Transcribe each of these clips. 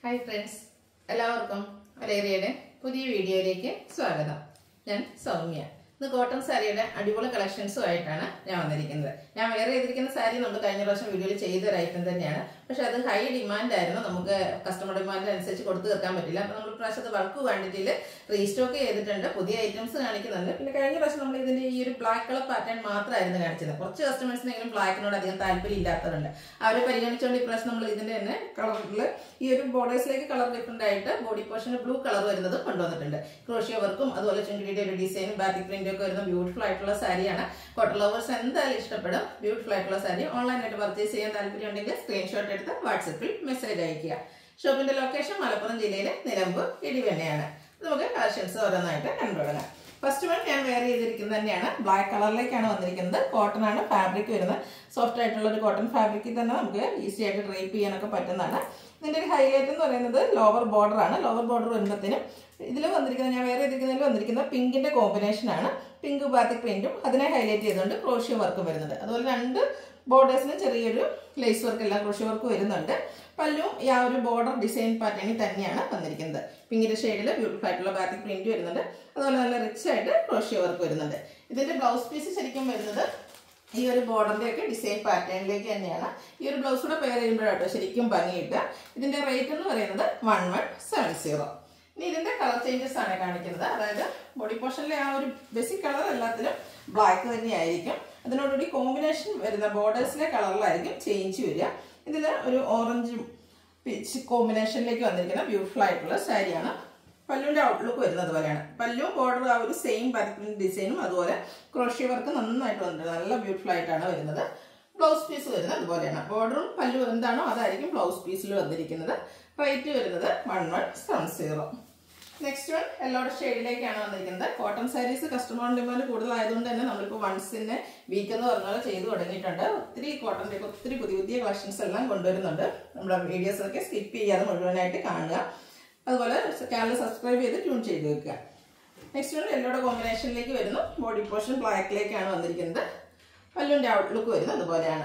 hi friends എല്ലാവർക്കും ഒരേറിയയുടെ പുതിയ വീഡിയോയിലേക്ക് സ്വാഗതം ഞാൻ സൗമ്യ ഇന്ന് കോട്ടൺ സാരിയുടെ അടിപൊളി കളക്ഷൻസും ആയിട്ടാണ് ഞാൻ വന്നിരിക്കുന്നത് ഞാൻ വേറെ ചെയ്തിരിക്കുന്ന സാരി നമ്മൾ കഴിഞ്ഞ പ്രാവശ്യം വീഡിയോയിൽ ചെയ്ത ഒരു ഐറ്റം തന്നെയാണ് പക്ഷെ അത് ഹൈ ഡിമാൻഡ് ആയിരുന്നു നമുക്ക് കസ്റ്റമർ ഡിമാൻഡ് അനുസരിച്ച് കൊടുത്തു തീർക്കാൻ പറ്റില്ല അപ്പൊ നമ്മൾ പ്രാവശ്യം അത് ബൾക്ക് ക്വാണ്ടിറ്റിയിൽ റീസ്റ്റോക്ക് ചെയ്തിട്ടുണ്ട് പുതിയ ഐറ്റംസ് കാണിക്കുന്നുണ്ട് പിന്നെ കഴിഞ്ഞ പ്രാവശ്യം നമ്മൾ ഇതിന്റെ ഈ ഒരു ബ്ലാക്ക് കളർ പാറ്റേൺ മാത്രമായിരുന്നു കാണിച്ചത് കുറച്ച് കസ്റ്റമേഴ്സിനെങ്കിലും ബ്ലാക്കിനോട് അധികം താല്പര്യം ഇല്ലാത്തവരുണ്ട് അവരെ പരിഗണിച്ചുകൊണ്ട് ഇപ്രാവശ്യം നമ്മൾ ഇതിന്റെ തന്നെ കളറിൽ ഈ ഒരു ബോർഡേഴ്സിലേക്ക് കളർ ഡിഫറെന്റ് ആയിട്ട് ബോഡി പോർഷന് ബ്ലൂ കളർ വരുന്നത് കൊണ്ടുവന്നിട്ടുണ്ട് ക്രോഷ്യ വർക്കും അതുപോലെ ചുണ്ടിയുടെ ഒരു ഡിസൈനും ബാറ്റിക് പ്രിന്റും ഒക്കെ വരുന്ന ബ്യൂട്ടിഫുൾ ആയിട്ടുള്ള സാരിയാണ് കോട്ടൺ ലവേഴ്സ് എന്തായാലും ഇഷ്ടപ്പെടും ബ്യൂട്ടിഫുൾ ആയിട്ടുള്ള സാരി ഓൺലൈനായിട്ട് പർച്ചേസ് ചെയ്യാൻ താല്പര്യം ഉണ്ടെങ്കിൽ സ്ക്രീൻഷോട്ട് എടുത്ത് വാട്സപ്പിൽ മെസ്സേജ് അയക്കുക ഷോപ്പിന്റെ ലൊക്കേഷൻ മലപ്പുറം ജില്ലയിലെ നിലമ്പൂർ ഇടിവെണ്ണയാണ് നമുക്ക് കളക്ഷൻസ് ഓരോന്നായിട്ട് കണ്ടുപിടങ്ങാം ഫസ്റ്റ് വൺ ഞാൻ വെയർ ചെയ്തിരിക്കുന്നത് തന്നെയാണ് ബ്ലാക്ക് കളറിലേക്കാണ് വന്നിരിക്കുന്നത് കോട്ടൺ ആണ് ഫാബ്രിക് വരുന്നത് സോഫ്റ്റ് ആയിട്ടുള്ള ഒരു കോട്ടൺ ഫാബ്രിക്കിൽ തന്നെ നമുക്ക് ഈസി ആയിട്ട് ഡ്രൈപ്പ് ചെയ്യാനൊക്കെ പറ്റുന്നതാണ് ഇതിന്റെ ഒരു ഹൈലൈറ്റ് എന്ന് പറയുന്നത് ലോവർ ബോർഡർ ആണ് ലോവർ ബോർഡർ വരുമ്പോഴത്തേനും ഇതിൽ വന്നിരിക്കുന്നത് ഞാൻ വേറെ ചെയ്തിരിക്കുന്നതിൽ വന്നിരിക്കുന്ന പിങ്കിന്റെ കോമ്പിനേഷൻ ആണ് പിങ്ക് ബാത്തിക് പ്രിന്റും അതിനെ ഹൈലൈറ്റ് ചെയ്തുകൊണ്ട് ക്രോഷ്യ വർക്കും വരുന്നുണ്ട് അതുപോലെ രണ്ട് ബോർഡേഴ്സിന് ചെറിയൊരു ലേസ് വർക്ക് എല്ലാം ക്രോഷ്യ വർക്ക് വരുന്നുണ്ട് പല്ലും ഈ ആ ഒരു ബോർഡർ ഡിസൈൻ പാറ്റേണിൽ തന്നെയാണ് വന്നിരിക്കുന്നത് പിങ്കിന്റെ ഷെയ്ഡിൽ ബ്യൂട്ടിഫുൾ ആയിട്ടുള്ള ബാത്തിക് പ്രിന്റ് വരുന്നുണ്ട് അതുപോലെ നല്ല റിച്ച് ആയിട്ട് ക്രോഷ്യ വർക്ക് വരുന്നുണ്ട് ഇതിന്റെ ബ്ലൗസ് പീസ് ശരിക്കും വരുന്നത് ഈ ഒരു ബോർഡറിന്റെ ഒക്കെ ഡിസൈൻ പാറ്റേണിലേക്ക് തന്നെയാണ് ഈ ഒരു ബ്ലൗസ് കൂടെ പെയർ ചെയ്യുമ്പോഴാട്ടോ ശരിക്കും ഭംഗിയിട്ട് ഇതിന്റെ റേറ്റ് എന്ന് പറയുന്നത് വൺ വൺ സെവൻ സീറോ ഇനി ഇതിന്റെ കളർ ചേഞ്ചസ് ആണ് കാണിക്കുന്നത് അതായത് ബോഡി പോർഷനിലെ ആ ഒരു ബേസിക് കളർ എല്ലാത്തിലും ബ്ലാക്ക് തന്നെയായിരിക്കും അതിനോടുകൂടി കോമ്പിനേഷൻ വരുന്ന ബോർഡേഴ്സിലെ കളറിലായിരിക്കും ചേഞ്ച് വരിക ഇതിൽ ഒരു ഓറഞ്ച് പിച്ച് കോമ്പിനേഷനിലേക്ക് വന്നിരിക്കുന്ന ബ്യൂട്ടിഫുൾ ആയിട്ടുള്ള സാരിയാണ് പല്ലുവിന്റെ ഔട്ട്ലുക്ക് വരുന്നത് പോലെയാണ് പല്ലു ബോർഡർ ആ ഒരു സെയിം പരപ്പിന്റെ ഡിസൈനും അതുപോലെ ക്രോഷ്യ വർക്ക് നന്നായിട്ട് വന്നിട്ടുണ്ട് നല്ല ബ്യൂട്ടിഫുൾ ആയിട്ടാണ് വരുന്നത് ബ്ലൗസ് പീസ് വരുന്നത് അതുപോലെയാണ് ബോർഡറും പല്ലു എന്താണോ അതായിരിക്കും ബ്ലൗസ് പീസിൽ വന്നിരിക്കുന്നത് റേറ്റ് വരുന്നത് one one seven zero next one യെല്ലോയുടെ ഷെയ്ഡിലേക്കാണ് വന്നിരിക്കുന്നത് കോട്ടൺ സാരീസ് കസ്റ്റമർ ഡിമാൻഡ് കൂടുതലായതുകൊണ്ട് തന്നെ നമ്മളിപ്പോൾ വൺസിന്റെ വീക്ക് എന്ന് പറഞ്ഞാൽ ചെയ്തു തുടങ്ങിയിട്ടുണ്ട് ഒത്തിരി കോട്ടൻ്റെ ഒത്തിരി പുതിയ പുതിയ കളക്ഷൻസ് എല്ലാം കൊണ്ടുവരുന്നുണ്ട് നമ്മുടെ വീഡിയോസ് ഒക്കെ സ്കിപ്പ് ചെയ്യാതെ മുഴുവനായിട്ട് കാണുക അതുപോലെ ചാനൽ സബ്സ്ക്രൈബ് ചെയ്ത് ട്യൂൺ ചെയ്ത് വെക്കുക നെക്സ്റ്റ് വൺ യെല്ലോയുടെ കോമ്പിനേഷനിലേക്ക് വരുന്നു ബോഡി പോർഷൻ ബ്ലാക്കിലേക്കാണ് വന്നിരിക്കുന്നത് പല്ലുവിൻ്റെ ഔട്ട്ലുക്ക് വരുന്നത് അതുപോലെയാണ്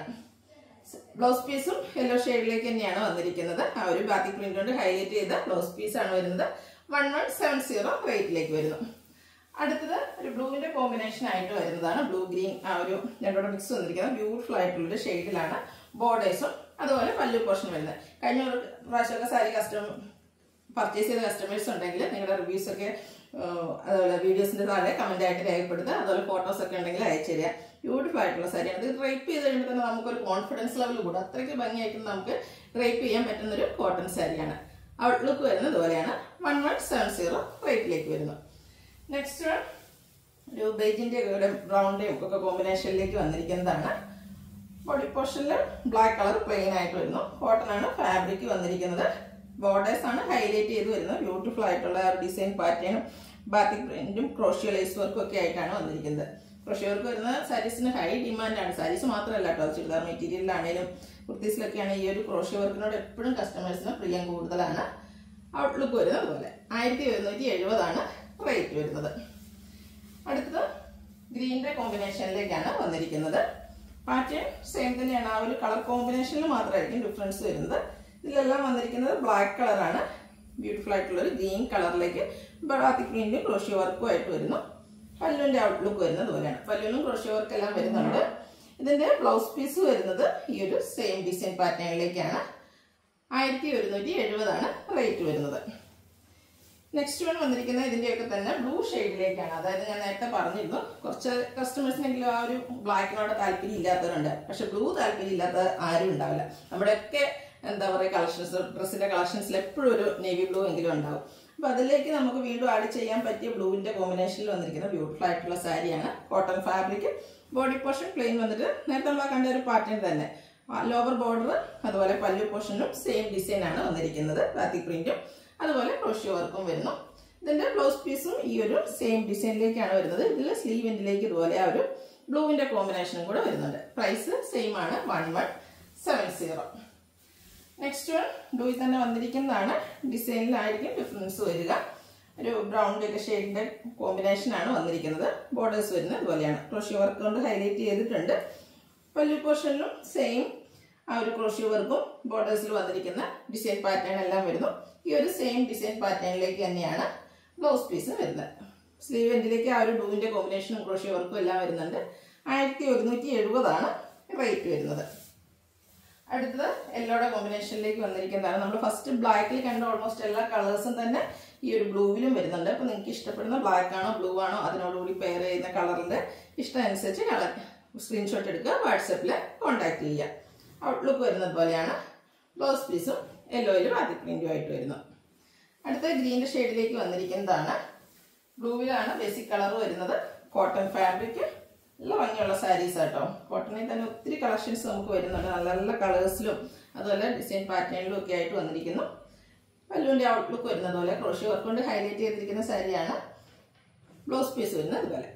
ബ്ലൗസ് പീസും യെല്ലോ ഷെയ്ഡിലേക്ക് തന്നെയാണ് വന്നിരിക്കുന്നത് ആ ഒരു ബാത്തിക് പ്രിന്റ് കൊണ്ട് ഹൈലൈറ്റ് ചെയ്ത ബ്ലൗസ് പീസാണ് വരുന്നത് വൺ വൺ സെവൻ സീറോ റേറ്റിലേക്ക് വരുന്നു അടുത്തത് ഒരു ബ്ലൂവിന്റെ കോമ്പിനേഷൻ ആയിട്ട് വരുന്നതാണ് ബ്ലൂ ഗ്രീൻ ആ ഒരു രണ്ടോടെ മിക്സ് വന്നിരിക്കുന്നത് ബ്യൂട്ടിഫുൾ ആയിട്ടുള്ള ഒരു ഷെയ്ഡിലാണ് ബോർഡേഴ്സും അതുപോലെ പല്ലു പോർഷൻ വരുന്നത് കഴിഞ്ഞ ഒരു പ്രാവശ്യമൊക്കെ സാരി കസ്റ്റമർ പർച്ചേസ് ചെയ്ത കസ്റ്റമേഴ്സ് ഉണ്ടെങ്കിൽ നിങ്ങളുടെ റിവ്യൂസ് ഒക്കെ അതുപോലെ വീഡിയോസിന്റെ താഴെ കമന്റ് ആയിട്ട് രേഖപ്പെടുത്തുക അതുപോലെ ഫോട്ടോസ് ഒക്കെ ഉണ്ടെങ്കിൽ അയച്ചു തരിക ബ്യൂട്ടിഫുൾ ആയിട്ടുള്ള സാരിയാണ് ഇത് ഡ്രൈപ്പ് ചെയ്ത് കഴിയുമ്പോൾ തന്നെ നമുക്കൊരു കോൺഫിഡൻസ് ലെവൽ കൂടും അത്രയ്ക്ക് ഭംഗിയായിട്ട് നമുക്ക് ഡ്രൈപ്പ് ചെയ്യാൻ പറ്റുന്ന ഒരു കോട്ടൺ സാരിയാണ് ഔട്ട്ലുക്ക് വരുന്നത് ഇതുപോലെയാണ് വൺ വൺ സെവൻ സീറോ റേറ്റിലേക്ക് വരുന്നു നെക്സ്റ്റ് വൺ ഒരു ബേജിന്റെ കൂടെ ബ്രൗണിന്റെയും ഒക്കെ കോമ്പിനേഷനിലേക്ക് വന്നിരിക്കുന്നതാണ് ബോഡി പോർഷനിൽ ബ്ലാക്ക് കളർ പ്ലെയിൻ ആയിട്ട് വരുന്നു കോട്ടൺ ആണ് ഫാബ്രിക് വന്നിരിക്കുന്നത് ബോർഡേഴ്സ് ആണ് ഹൈലൈറ്റ് ചെയ്ത് വരുന്നത് ബ്യൂട്ടിഫുൾ ആയിട്ടുള്ള ഡിസൈൻ പാറ്റേണും ബാത്തിക് പ്രിന്റും ക്രോഷ്യ ലേസ് വർക്കും ഒക്കെ ആയിട്ടാണ് വന്നിരിക്കുന്നത് ക്രോഷ്യ വർക്ക് വരുന്ന സാരീസിന് ഹൈ ഡിമാൻഡാണ് സാരീസ് മാത്രമല്ല കേട്ടോ ചുരിദാർ മെറ്റീരിയലിലാണേലും കുർത്തീസിലൊക്കെയാണ് ഈ ഒരു ക്രോഷ്യ വർക്കിനോട് എപ്പോഴും കസ്റ്റമേഴ്സിന് പ്രിയം കൂടുതലാണ് ഔട്ട്ലുക്ക് വരുന്നത് അതുപോലെ ആയിരത്തി ഒരുന്നൂറ്റി എഴുപതാണ് റേറ്റ് വരുന്നത് അടുത്തത് ഗ്രീനിന്റെ കോമ്പിനേഷനിലേക്കാണ് വന്നിരിക്കുന്നത് പാറ്റേൺ സെയിം തന്നെയാണ് ആ ഒരു കളർ കോമ്പിനേഷനിൽ മാത്രമായിരിക്കും ഡിഫറൻസ് വരുന്നത് ഇതിലെല്ലാം വന്നിരിക്കുന്നത് ബ്ലാക്ക് കളറാണ് ബ്യൂട്ടിഫുൾ ആയിട്ടുള്ള ഒരു ഗ്രീൻ കളറിലേക്ക് ബാത്തിക് പ്രിന്റും ക്രോഷ്യ വർക്കും ആയിട്ട് വരുന്നു പല്ലുവിന്റെ ഔട്ട്ലുക്ക് വരുന്നത് പോലെയാണ് പല്ലുവിനും ക്രോഷ്യ വർക്ക് എല്ലാം വരുന്നുണ്ട് ഇതിന്റെ ബ്ലൗസ് പീസ് വരുന്നത് ഈ ഒരു സെയിം ഡിസൈൻ പാറ്റേണിലേക്കാണ് ആയിരത്തി ഒരുന്നൂറ്റി എഴുപതാണ് റേറ്റ് വരുന്നത് നെക്സ്റ്റ് വൺ വന്നിരിക്കുന്നത് ഇതിന്റെയൊക്കെ തന്നെ ബ്ലൂ ഷെയ്ഡിലേക്കാണ് അതായത് ഞാൻ നേരത്തെ പറഞ്ഞിരുന്നു കുറച്ച് കസ്റ്റമേഴ്സിനെങ്കിലും ആ ഒരു ബ്ലാക്കിനോട് താല്പര്യം ഇല്ലാത്തവരുണ്ട് പക്ഷെ ബ്ലൂ താല്പര്യം ഇല്ലാത്ത ആരും ഉണ്ടാവില്ല നമ്മുടെയൊക്കെ എന്താ പറയുക കളക്ഷൻസ് ഡ്രസ്സിന്റെ കളക്ഷൻസിൽ എപ്പോഴും ഒരു നേവി ബ്ലൂ എങ്കിലും ഉണ്ടാവും അപ്പൊ അതിലേക്ക് നമുക്ക് വീണ്ടും ആഡ് ചെയ്യാൻ പറ്റിയ ബ്ലൂവിന്റെ കോമ്പിനേഷനിൽ വന്നിരിക്കുന്ന ബ്യൂട്ടിഫുൾ ആയിട്ടുള്ള സാരിയാണ് cotton fabric body portion plain വന്നിട്ട് നേരത്തെ നമ്മൾ കണ്ട ഒരു പാറ്റേൺ തന്നെ ലോവർ ബോർഡർ അതുപോലെ പല്ലു പോർഷനും സെയിം ഡിസൈൻ ആണ് വന്നിരിക്കുന്നത് ബാത്തിക് പ്രിന്റും അതുപോലെ ക്രോഷ്യ വർക്കും വരുന്നു ഇതിന്റെ ബ്ലൗസ് പീസും ഈ ഒരു സെയിം ഡിസൈനിലേക്കാണ് വരുന്നത് ഇതിൽ സ്ലീവ് എൻഡിലേക്ക് ഇതുപോലെ ആ ഒരു ബ്ലൂവിന്റെ കോമ്പിനേഷനും കൂടെ വരുന്നുണ്ട് പ്രൈസ് സെയിം ആണ് one one seven zero next one ബ്ലൂയിൽ തന്നെ വന്നിരിക്കുന്നതാണ് ഡിസൈനിലായിരിക്കും ഡിഫറൻസ് വരിക ഒരു ബ്രൗണിന്റെ ഒക്കെ ഷെയ്ഡിന്റെ കോമ്പിനേഷൻ ആണ് വന്നിരിക്കുന്നത് ബോർഡേഴ്സ് വരുന്നത് ഇതുപോലെയാണ് ക്രോഷ്യ വർക്ക് കൊണ്ട് ഹൈലൈറ്റ് ചെയ്തിട്ടുണ്ട് പല്ലു പോർഷനിലും സെയിം ആ ഒരു ക്രോഷ്യോ വർക്കും ബോർഡേഴ്സിൽ വന്നിരിക്കുന്ന ഡിസൈൻ പാറ്റേൺ എല്ലാം വരുന്നു ഈ ഒരു സെയിം ഡിസൈൻ പാറ്റേണിലേക്ക് തന്നെയാണ് ബ്ലൗസ് പീസ് വരുന്നത് സ്ലീവ് എൻഡിലേക്ക് ആ ഒരു ഡൂവിൻ്റെ കോമ്പിനേഷനും ക്രോഷ്യോ വർക്കും എല്ലാം വരുന്നുണ്ട് ആയിരത്തി ഒരുന്നൂറ്റി എഴുപതാണ് റേറ്റ് വരുന്നത് അടുത്തത് യെല്ലോയുടെ കോമ്പിനേഷനിലേക്ക് വന്നിരിക്കുന്നതാണ് നമ്മൾ ഫസ്റ്റ് ബ്ലാക്കിൽ കണ്ട ഓൾമോസ്റ്റ് എല്ലാ കളേഴ്സും തന്നെ ഈ ഒരു ബ്ലൂവിലും വരുന്നുണ്ട് അപ്പോൾ നിങ്ങൾക്ക് ഇഷ്ടപ്പെടുന്ന ബ്ലാക്ക് ആണോ ബ്ലൂ ആണോ അതിനോടുകൂടി പെയർ ചെയ്യുന്ന കളറിൻ്റെ ഇഷ്ടം അനുസരിച്ച് കളർ സ്ക്രീൻഷോട്ട് എടുക്കുക വാട്സപ്പിൽ കോൺടാക്ട് ചെയ്യുക ഔട്ട്ലുക്ക് വരുന്നത് പോലെയാണ് ബ്ലൗസ് പീസും യെല്ലോയിലും ആദ്യ പ്രിൻറ്റും ആയിട്ട് വരുന്നു അടുത്ത ഗ്രീൻ്റെ ഷെയ്ഡിലേക്ക് വന്നിരിക്കുന്നതാണ് ബ്ലൂവിലാണ് ബേസിക് കളർ വരുന്നത് കോട്ടൺ ഫാബ്രിക് നല്ല ഭംഗിയുള്ള സാരീസ് ആട്ടോ കോട്ടണിൽ തന്നെ ഒത്തിരി കളക്ഷൻസ് നമുക്ക് വരുന്നുണ്ട് നല്ല നല്ല കളേഴ്സിലും അതുപോലെ ഡിസൈൻ പാറ്റേണിലും ഒക്കെ ആയിട്ട് വന്നിരിക്കുന്നു പല്ലുവിൻ്റെ ഔട്ട്ലുക്ക് വരുന്നത് പോലെ ക്രോഷി വർക്ക് കൊണ്ട് ഹൈലൈറ്റ് ചെയ്തിരിക്കുന്ന സാരിയാണ് ബ്ലൗസ് പീസ് വരുന്നത് അതുപോലെ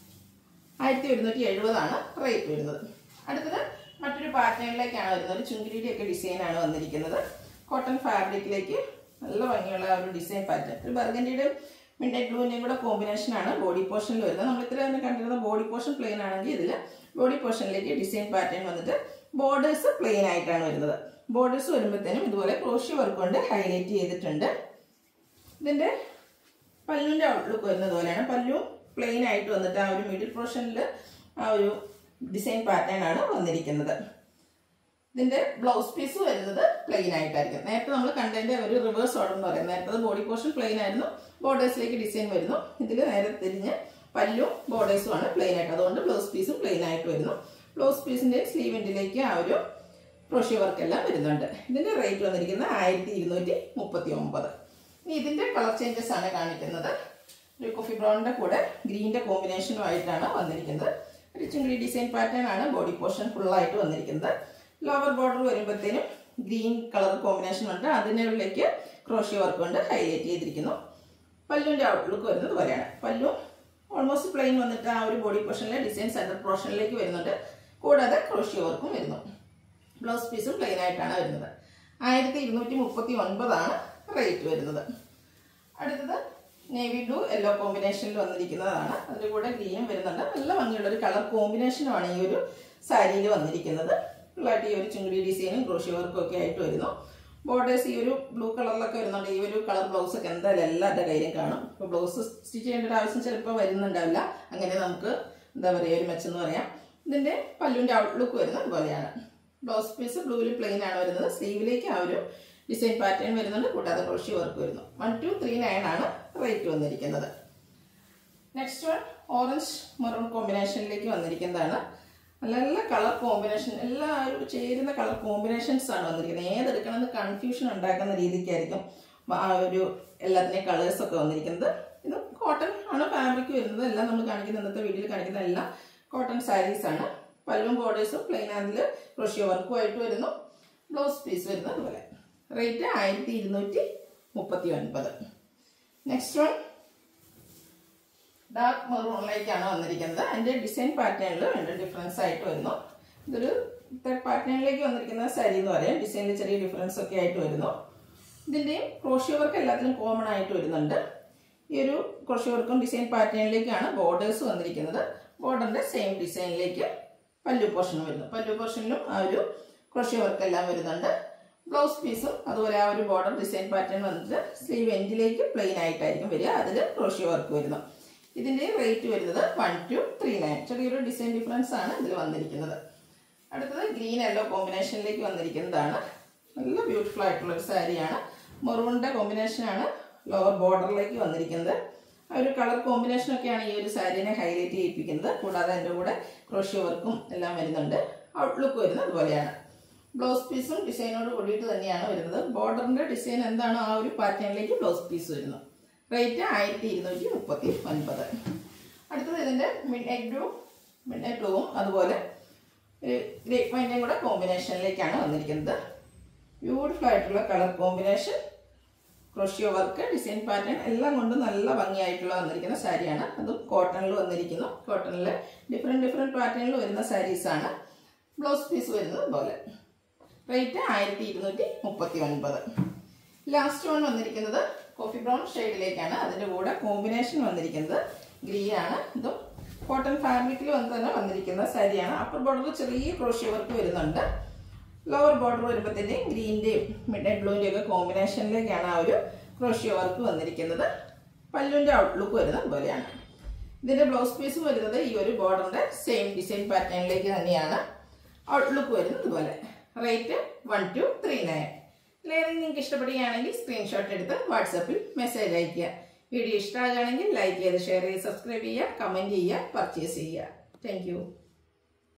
ആയിരത്തി ഒരുന്നൂറ്റി എഴുപതാണ് റേറ്റ് വരുന്നത് അടുത്തത് മറ്റൊരു പാറ്റേണിലേക്കാണ് വരുന്നത് ഒരു ചുങ്കിരിയുടെ ഒക്കെ ഡിസൈനാണ് വന്നിരിക്കുന്നത് കോട്ടൺ ഫാബ്രിക്കിലേക്ക് നല്ല ഭംഗിയുള്ള ഒരു ഡിസൈൻ പാറ്റേൺ ഒരു ബർഗൻഡിയുടെ മിഡ്നൈറ്റ് ബ്ലൂവിൻ്റെയും കൂടെ കോമ്പിനേഷനാണ് ബോഡി പോർഷനിൽ വരുന്നത് നമ്മൾ ഇത്ര തന്നെ കണ്ടിരുന്ന ബോഡി പോർഷൻ പ്ലെയിൻ ആണെങ്കിൽ ഇതിൽ ബോഡി പോർഷനിലേക്ക് ഡിസൈൻ പാറ്റേൺ വന്നിട്ട് ബോർഡേഴ്സ് പ്ലെയിൻ ആയിട്ടാണ് വരുന്നത് ബോർഡേഴ്സ് വരുമ്പോഴത്തേനും ഇതുപോലെ ക്രോഷ്യ വർക്ക് കൊണ്ട് ഹൈലൈറ്റ് ചെയ്തിട്ടുണ്ട് ഇതിൻ്റെ പല്ലുവിൻ്റെ ഔട്ട്ലുക്ക് വരുന്നത് പോലെയാണ് പല്ലു പ്ലെയിൻ ആയിട്ട് വന്നിട്ട് ആ ഒരു മിഡിൽ പോർഷനിൽ ആ ഒരു ഡിസൈൻ പാറ്റേൺ ആണ് വന്നിരിക്കുന്നത് ഇതിന്റെ ബ്ലൗസ് പീസ് വരുന്നത് പ്ലെയിൻ ആയിട്ടായിരിക്കും നേരത്തെ നമ്മൾ കണ്ടതിന്റെ ഒരു റിവേഴ്സ് ഓർഡർ എന്ന് പറയുന്നത് നേരത്തെ ബോഡി പോർഷൻ പ്ലെയിൻ ആയിരുന്നു ബോർഡേഴ്സിലേക്ക് ഡിസൈൻ വരുന്നു ഇതിൽ നേരെ തിരിഞ്ഞ് പല്ലും ബോർഡേഴ്സും ആണ് പ്ലെയിൻ ആയിട്ട് അതുകൊണ്ട് ബ്ലൗസ് പീസും പ്ലെയിൻ ആയിട്ട് വരുന്നു ബ്ലൗസ് പീസിന്റെ സ്ലീവ് എൻഡിലേക്ക് ആ ഒരു ക്രോഷ്യ വർക്ക് എല്ലാം വരുന്നുണ്ട് ഇതിന്റെ റേറ്റ് വന്നിരിക്കുന്നത് ആയിരത്തി ഇരുന്നൂറ്റി മുപ്പത്തി ഒമ്പത് ഇനി ഇതിന്റെ കളർ ചേഞ്ചസ് ആണ് കാണിക്കുന്നത് ഒരു കോഫി ബ്രൗണിന്റെ കൂടെ ഗ്രീനിന്റെ കോമ്പിനേഷനും ആയിട്ടാണ് വന്നിരിക്കുന്നത് ഒരു ചുങ്കിടി ഡിസൈൻ പാറ്റേൺ ആണ് ബോഡി പോർഷൻ ഫുള്ളായിട്ട് വന്നിരിക്കുന്നത് ലോവർ ബോർഡർ വരുമ്പോഴത്തേനും ഗ്രീൻ കളർ കോമ്പിനേഷൻ ഉണ്ട് അതിനുള്ളിലേക്ക് ക്രോഷ്യ വർക്ക് കൊണ്ട് ഹൈലൈറ്റ് ചെയ്തിരിക്കുന്നു പല്ലുവിൻ്റെ ഔട്ട്ലുക്ക് വരുന്നത് പോലെയാണ് പല്ലു ഓൾമോസ്റ്റ് പ്ലെയിൻ വന്നിട്ട് ആ ഒരു ബോഡി പോർഷനിലെ ഡിസൈൻ സെൻറ്റർ പോർഷനിലേക്ക് വരുന്നുണ്ട് കൂടാതെ ക്രോഷ്യ വർക്കും വരുന്നു ബ്ലൗസ് പീസും പ്ലെയിൻ ആയിട്ടാണ് വരുന്നത് ആയിരത്തി ഇരുന്നൂറ്റി മുപ്പത്തി ഒൻപതാണ് റേറ്റ് വരുന്നത് അടുത്തത് നേവി ബ്ലൂ യെല്ലോ കോമ്പിനേഷനിൽ വന്നിരിക്കുന്നതാണ് അതിൻ്റെ കൂടെ ഗ്രീനും വരുന്നുണ്ട് നല്ല ഭംഗിയുള്ള ഒരു കളർ കോമ്പിനേഷനുമാണ് ഈ ഒരു സാരിയിൽ വന്നിരിക്കുന്നത് ഫുള്ളായിട്ട് ഈ ഒരു ചുങ്കടി ഡിസൈനും ക്രോഷ്യ വർക്കും ഒക്കെ ആയിട്ട് വരുന്നു ബോർഡേഴ്സ് ഈ ഒരു ബ്ലൂ കളറിലൊക്കെ വരുന്നുണ്ട് ഈ ഒരു കളർ ബ്ലൗസ് ഒക്കെ എന്തായാലും എല്ലാവരുടെ കയ്യിലും കാണും ഇപ്പോൾ ബ്ലൗസ് സ്റ്റിച്ച് ചെയ്യേണ്ട ഒരു ആവശ്യം ചിലപ്പോൾ വരുന്നുണ്ടാവില്ല അങ്ങനെ നമുക്ക് എന്താ പറയുക ഒരു മെച്ചെന്ന് പറയാം ഇതിൻ്റെ പല്ലുവിൻ്റെ ഔട്ട്ലുക്ക് വരുന്നത് പോലെയാണ് ബ്ലൗസ് പീസ് ബ്ലൂവിൽ പ്ലെയിൻ ആണ് വരുന്നത് സ്ലീവിലേക്ക് ആ ഒരു ഡിസൈൻ പാറ്റേൺ വരുന്നുണ്ട് കൂടാതെ ക്രോഷ്യ വർക്ക് വരുന്നു വൺ ടു ത്രീ നയൻ ആണ് റേറ്റ് വന്നിരിക്കുന്നത് നെക്സ്റ്റ് വൺ ഓറഞ്ച് മെറൂൺ കോമ്പിനേഷനിലേക്ക് വന്നിരിക്കുന്നതാണ് നല്ല നല്ല കളർ കോമ്പിനേഷൻ എല്ലാ ഒരു ചേരുന്ന കളർ കോമ്പിനേഷൻസ് ആണ് വന്നിരിക്കുന്നത് ഏതെടുക്കണമെന്ന് കൺഫ്യൂഷൻ ഉണ്ടാക്കുന്ന രീതിക്കായിരിക്കും ആ ഒരു എല്ലാത്തിനെയും കളേഴ്സ് ഒക്കെ വന്നിരിക്കുന്നത് ഇത് കോട്ടൺ ആണ് ഫാബ്രിക് വരുന്നത് എല്ലാം നമ്മൾ കാണിക്കുന്ന ഇന്നത്തെ വീഡിയോയിൽ കാണിക്കുന്ന എല്ലാം കോട്ടൺ സാരീസ് ആണ് പല്ലും ബോർഡേഴ്സും പ്ലെയിൻ അതിൽ ക്രോഷ്യ വർക്കും ആയിട്ട് വരുന്നു ബ്ലൗസ് പീസ് വരുന്നത് അതുപോലെ റേറ്റ് ആയിരത്തി ഇരുന്നൂറ്റി മുപ്പത്തി ഒൻപത് നെക്സ്റ്റ് വൺ ഡാർക്ക് മെറൂണിലേക്കാണ് വന്നിരിക്കുന്നത് അതിൻ്റെ ഡിസൈൻ പാറ്റേണിൽ രണ്ട് ഡിഫറൻസ് ആയിട്ട് വരുന്നു ഇതൊരു പാറ്റേണിലേക്ക് വന്നിരിക്കുന്ന സാരി എന്ന് പറയാം ഡിസൈനിൽ ചെറിയ ഡിഫറൻസ് ഒക്കെ ആയിട്ട് വരുന്നു ഇതിൻ്റെയും ക്രോഷ്യ വർക്ക് എല്ലാത്തിലും കോമൺ ആയിട്ട് വരുന്നുണ്ട് ഈ ഒരു ക്രോഷ്യ വർക്കും ഡിസൈൻ പാറ്റേണിലേക്കാണ് ബോർഡേഴ്സ് വന്നിരിക്കുന്നത് ബോർഡറിൻ്റെ സെയിം ഡിസൈനിലേക്ക് പല്ലു പോർഷൻ വരുന്നു പല്ലു പോർഷനിലും ആ ഒരു ക്രോഷ്യ വർക്ക് എല്ലാം വരുന്നുണ്ട് ബ്ലൗസ് പീസും അതുപോലെ ആ ഒരു ബോർഡർ ഡിസൈൻ പാറ്റേൺ വന്നിട്ട് സ്ലീവ് എൻഡിലേക്ക് പ്ലെയിൻ ആയിട്ടായിരിക്കും വരിക അതിൽ ക്രോഷ്യ വർക്ക് വരുന്നു ഇതിന്റെ റേറ്റ് വരുന്നത് വൺ ടു ത്രീ നയൻ ചെറിയൊരു ഡിസൈൻ ഡിഫറൻസ് ആണ് ഇതിൽ വന്നിരിക്കുന്നത് അടുത്തത് ഗ്രീൻ യെല്ലോ കോമ്പിനേഷനിലേക്ക് വന്നിരിക്കുന്നതാണ് നല്ല ബ്യൂട്ടിഫുൾ ആയിട്ടുള്ള ഒരു സാരിയാണ് മെറൂണിന്റെ കോമ്പിനേഷനാണ് ലോവർ ബോർഡറിലേക്ക് വന്നിരിക്കുന്നത് ആ ഒരു കളർ കോമ്പിനേഷനൊക്കെയാണ് ഈ ഒരു സാരീനെ ഹൈലൈറ്റ് ചെയ്യിപ്പിക്കുന്നത് കൂടാതെ അതിൻ്റെ കൂടെ ക്രോഷ്യ വർക്കും എല്ലാം വരുന്നുണ്ട് ഔട്ട്ലുക്ക് വരുന്നത് അതുപോലെയാണ് ബ്ലൗസ് പീസും ഡിസൈനോട് കൂടിയിട്ട് തന്നെയാണ് വരുന്നത് ബോർഡറിന്റെ ഡിസൈൻ എന്താണോ ആ ഒരു പാറ്റേണിലേക്ക് ബ്ലൗസ് പീസ് വരുന്നു റേറ്റ് ആയിരത്തി ഇരുന്നൂറ്റി മുപ്പത്തി ഒൻപത് അടുത്തത് ഇതിൻ്റെ midnight blue midnight ബ്ലൂവും അതുപോലെ ഗ്രേപ്പ് വൈൻ്റെയും കൂടെ കോമ്പിനേഷനിലേക്കാണ് വന്നിരിക്കുന്നത് ബ്യൂട്ടിഫുൾ ആയിട്ടുള്ള colour combination crochet work design pattern എല്ലാം കൊണ്ടും നല്ല ഭംഗിയായിട്ടുള്ള വന്നിരിക്കുന്ന സാരിയാണ് അതും കോട്ടണിൽ വന്നിരിക്കുന്നു കോട്ടണിൽ ഡിഫറെൻറ്റ് ഡിഫറെൻറ്റ് പാറ്റേണിൽ വരുന്ന സാരീസാണ് ബ്ലൗസ് പീസ് വരുന്നത് പോലെ റേറ്റ് ആയിരത്തി ഇരുന്നൂറ്റി മുപ്പത്തി ഒൻപത് ലാസ്റ്റ് വൺ വന്നിരിക്കുന്നത് കോഫി ബ്രൗൺ ഷെയ്ഡിലേക്കാണ് അതിൻ്റെ കൂടെ കോമ്പിനേഷൻ വന്നിരിക്കുന്നത് ഗ്രീൻ ആണ് ഇതും കോട്ടൺ ഫാബ്രിക്കിൽ വന്ന് തന്നെ വന്നിരിക്കുന്ന സാരിയാണ് അപ്പർ ബോർഡറിൽ ചെറിയ ക്രോഷ്യ വർക്ക് വരുന്നുണ്ട് ലോവർ ബോർഡർ വരുമ്പോഴത്തേനും ഗ്രീൻ്റെയും മിഡ് നൈറ്റ് ബ്ലൂവിൻ്റെ ഒക്കെ കോമ്പിനേഷനിലേക്കാണ് ആ ഒരു ക്രോഷ്യോ വർക്ക് വന്നിരിക്കുന്നത് പല്ലുവിൻ്റെ ഔട്ട്ലുക്ക് വരുന്നത് പോലെയാണ് ഇതിന്റെ ബ്ലൗസ് പീസും വരുന്നത് ഈ ഒരു ബോർഡറിന്റെ സെയിം ഡിസൈൻ പാറ്റേണിലേക്ക് തന്നെയാണ് ഔട്ട്ലുക്ക് വരുന്നത് പോലെ rate one two three nine ഇതിലേതെങ്കിലും നിങ്ങൾക്ക് ഇഷ്ടപ്പെടുകയാണെങ്കിൽ സ്ക്രീൻഷോട്ട് എടുത്ത് വാട്സാപ്പിൽ മെസ്സേജ് അയയ്ക്കുക വീഡിയോ ഇഷ്ടമാകുകയാണെങ്കിൽ ലൈക്ക് ചെയ്ത് ഷെയർ ചെയ്ത് സബ്സ്ക്രൈബ് ചെയ്യുക കമൻറ്റ് ചെയ്യുക പർച്ചേസ് ചെയ്യുക താങ്ക്